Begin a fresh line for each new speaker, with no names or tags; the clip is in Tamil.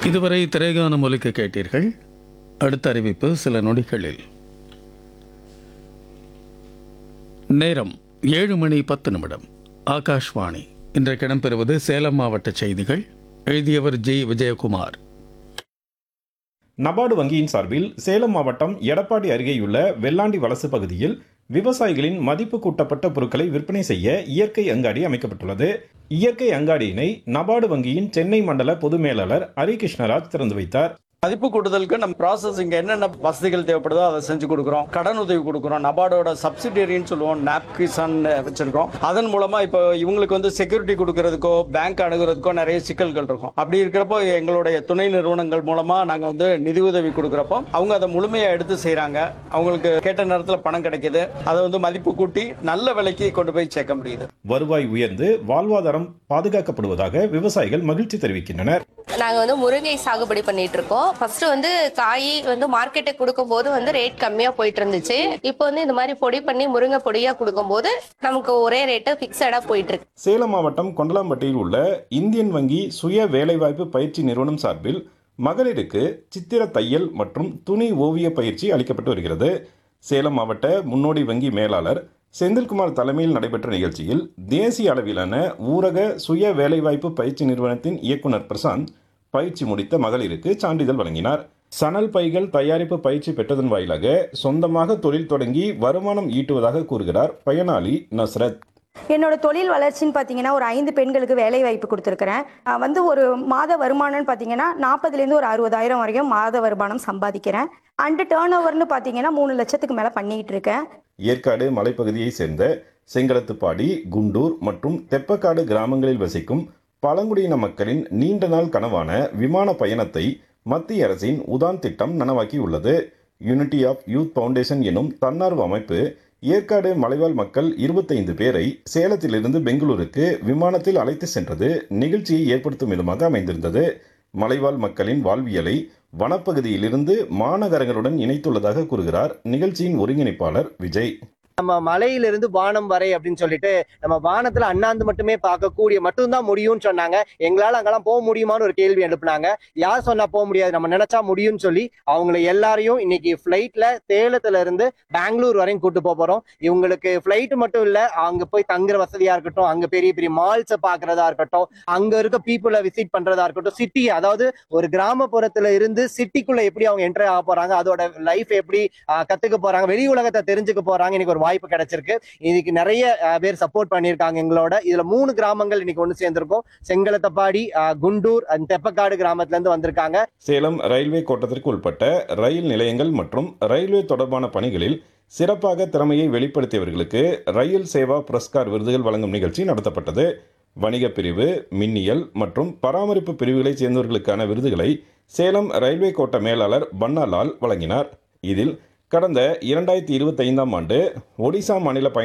இதுவரை திரைகானம் ஒலிக்க கேட்டீர்கள் அடுத்த அறிவிப்பு சில நொடிகளில் நேரம் ஏழு மணி பத்து நிமிடம் ஆகாஷ்வாணி இன்றைக்கு இடம்பெறுவது சேலம் மாவட்ட செய்திகள் எழுதியவர் ஜி விஜயகுமார்
நபார்டு வங்கியின் சார்பில் சேலம் மாவட்டம் எடப்பாடி அருகேயுள்ள வெள்ளாண்டி வலசு பகுதியில் விவசாயிகளின் மதிப்பு கூட்டப்பட்ட பொருட்களை விற்பனை செய்ய இயற்கை அங்காடி அமைக்கப்பட்டுள்ளது இயற்கை அங்காடியினை நபார்டு வங்கியின் சென்னை மண்டல பொது மேலாளர் ஹரி கிருஷ்ணராஜ் திறந்து வைத்தார்
மதிப்பு கூட்டுதலுக்கு நம்ம ப்ராசஸிங் என்னென்ன வசதிகள் தேவைப்படுதோ அதை செஞ்சு கொடுக்குறோம் கடன் உதவி கொடுக்குறோம் நபார்டோட சப்சிடரின்னு சொல்லுவோம் நாப் கிசான் வச்சிருக்கோம் அதன் மூலமா இப்போ இவங்களுக்கு வந்து செக்யூரிட்டி கொடுக்கறதுக்கோ பேங்க் அணுகிறதுக்கோ நிறைய சிக்கல்கள் இருக்கும் அப்படி இருக்கிறப்போ எங்களுடைய துணை நிறுவனங்கள் மூலமா நாங்க வந்து நிதி உதவி கொடுக்குறப்போ அவங்க அதை முழுமையா எடுத்து செய்றாங்க அவங்களுக்கு கேட்ட நேரத்தில் பணம் கிடைக்குது அதை வந்து மதிப்பு கூட்டி நல்ல விலைக்கு கொண்டு போய் சேர்க்க முடியுது
வருவாய் உயர்ந்து வாழ்வாதாரம் பாதுகாக்கப்படுவதாக விவசாயிகள் மகிழ்ச்சி தெரிவிக்கின்றனர்
நாங்க வந்து முருங்கை சாகுபடி பண்ணிட்டு இருக்கோம் ஃபர்ஸ்ட் வந்து காய் வந்து மார்க்கெட்டுக்கு கொடுக்கும் போது வந்து ரேட் கம்மியா போயிட்டு இருந்துச்சு இப்போ வந்து இந்த மாதிரி பொடி பண்ணி முருங்கை பொடியா கொடுக்கும் போது நமக்கு ஒரே ரேட்டு பிக்சடா போயிட்டு இருக்கு
சேலம் மாவட்டம் கொண்டலாம்பட்டியில் உள்ள இந்தியன் வங்கி சுய வேலைவாய்ப்பு பயிற்சி நிறுவனம் சார்பில் மகளிருக்கு சித்திர தையல் மற்றும் துணி ஓவிய பயிற்சி அளிக்கப்பட்டு வருகிறது சேலம் மாவட்ட முன்னோடி வங்கி மேலாளர் செந்தில்குமார் தலைமையில் நடைபெற்ற நிகழ்ச்சியில் தேசிய அளவிலான ஊரக சுய வேலைவாய்ப்பு பயிற்சி நிறுவனத்தின் இயக்குனர் பிரசாந்த் பயிற்சி முடித்த மகளிருக்கு சான்றிதழ் வழங்கினார் சணல் பைகள் தயாரிப்பு பயிற்சி பெற்றதன் வாயிலாக சொந்தமாக தொழில் தொடங்கி வருமானம் ஈட்டுவதாக கூறுகிறார் பயனாளி நஸ்ரத்
என்னோட தொழில் வளர்ச்சின்னு பார்த்தீங்கன்னா ஒரு ஐந்து பெண்களுக்கு வேலை வாய்ப்பு கொடுத்துருக்கிறேன் அஹ் வந்து ஒரு மாத வருமானம்னு பார்த்தீங்கன்னா நாற்பதுலேருந்து ஒரு அறுபதாயிரம் வரைக்கும் மாத வருமானம் சம்பாதிக்கிறேன் அண்டு டேர்ன் ஓவர்னு பார்த்தீங்கன்னா மூணு லட்சத்துக்கு மேலே பண்ணிக்கிட்டு இருக்கேன்
ஏற்காடு மலைப்பகுதியைச் சேர்ந்த செங்கலத்துப்பாடி குண்டூர் மற்றும் தெப்பக்காடு கிராமங்களில் வசிக்கும் பழங்குடியின மக்களின் நீண்ட நாள் கனவான விமான பயணத்தை மத்திய அரசின் உதான் திட்டம் நனவாக்கியுள்ளது யூனிட்டி ஆஃப் யூத் ஃபவுண்டேஷன் எனும் தன்னார்வ அமைப்பு ஏற்காடு மலைவாழ் மக்கள் இருபத்தைந்து பேரை சேலத்திலிருந்து பெங்களூருக்கு விமானத்தில் அழைத்து சென்றது நிகழ்ச்சியை ஏற்படுத்தும் விதமாக அமைந்திருந்தது மலைவாழ் மக்களின் வாழ்வியலை வனப்பகுதியிலிருந்து மாநகரங்களுடன் இணைத்துள்ளதாக கூறுகிறார் நிகழ்ச்சியின் ஒருங்கிணைப்பாளர் விஜய்
நம்ம மலையிலிருந்து வானம் வரை அப்படின்னு சொல்லிட்டு நம்ம வானத்துல அண்ணாந்து மட்டுமே பார்க்கக்கூடிய மட்டும்தான் முடியும்னு சொன்னாங்க எங்களால அங்கெல்லாம் போக முடியுமான்னு ஒரு கேள்வி எழுப்புனாங்க யார் சொன்னா போக முடியாது நம்ம நினைச்சா முடியும்னு சொல்லி அவங்கள எல்லாரையும் இன்னைக்கு ஃபிளைட்ல சேலத்துல இருந்து பெங்களூர் வரையும் கூட்டு போக போறோம் இவங்களுக்கு ஃபிளைட் மட்டும் இல்ல அங்க போய் தங்குற வசதியா இருக்கட்டும் அங்க பெரிய பெரிய மால்ஸை பாக்குறதா இருக்கட்டும் அங்க இருக்க பீப்புளை விசிட் பண்றதா இருக்கட்டும் சிட்டி அதாவது ஒரு கிராமப்புறத்துல இருந்து சிட்டிக்குள்ள எப்படி அவங்க என்டர் ஆக போறாங்க அதோட லைஃப் எப்படி ஆஹ், கத்துக்க போறாங்க வெளி உலகத்தை தெரிஞ்சுக்க போறாங்க இன்னைக்கு ஒரு வாய்ப்பு கிடைச்சிருக்கு இதுக்கு நிறைய ஆஹ், பேர் சப்போர்ட் பண்ணியிருக்காங்க எங்களோட இதுல மூணு கிராமங்கள் இன்னைக்கு ஒன்று சேர்ந்திருக்கோம் செங்கலத்தப்பாடி ஆஹ், குண்டூர் and தெப்பக்காடு கிராமத்துல இருந்து வந்திருக்காங்க
சேலம் ரயில்வே கோட்டத்திற்கு உட்பட்ட ரயில் நிலையங்கள் மற்றும் ரயில்வே தொடர்பான பணிகளில் சிறப்பாக திறமையை வெளிப்படுத்தியவர்களுக்கு ரயில் சேவா புரஸ்கார் விருதுகள் வழங்கும் நிகழ்ச்சி நடத்தப்பட்டது வணிகப் பிரிவு மின்னியல் மற்றும் பராமரிப்பு பிரிவுகளைச் சேர்ந்தவர்களுக்கான விருதுகளை சேலம் ரயில்வே கோட்ட மேலாளர் பன்னாலால் வழங்கினார் இதில் கடந்த இரண்டாயிரத்தி இருபத்தைந்தாம் ஆண்டு ஒடிசா மாநில பயண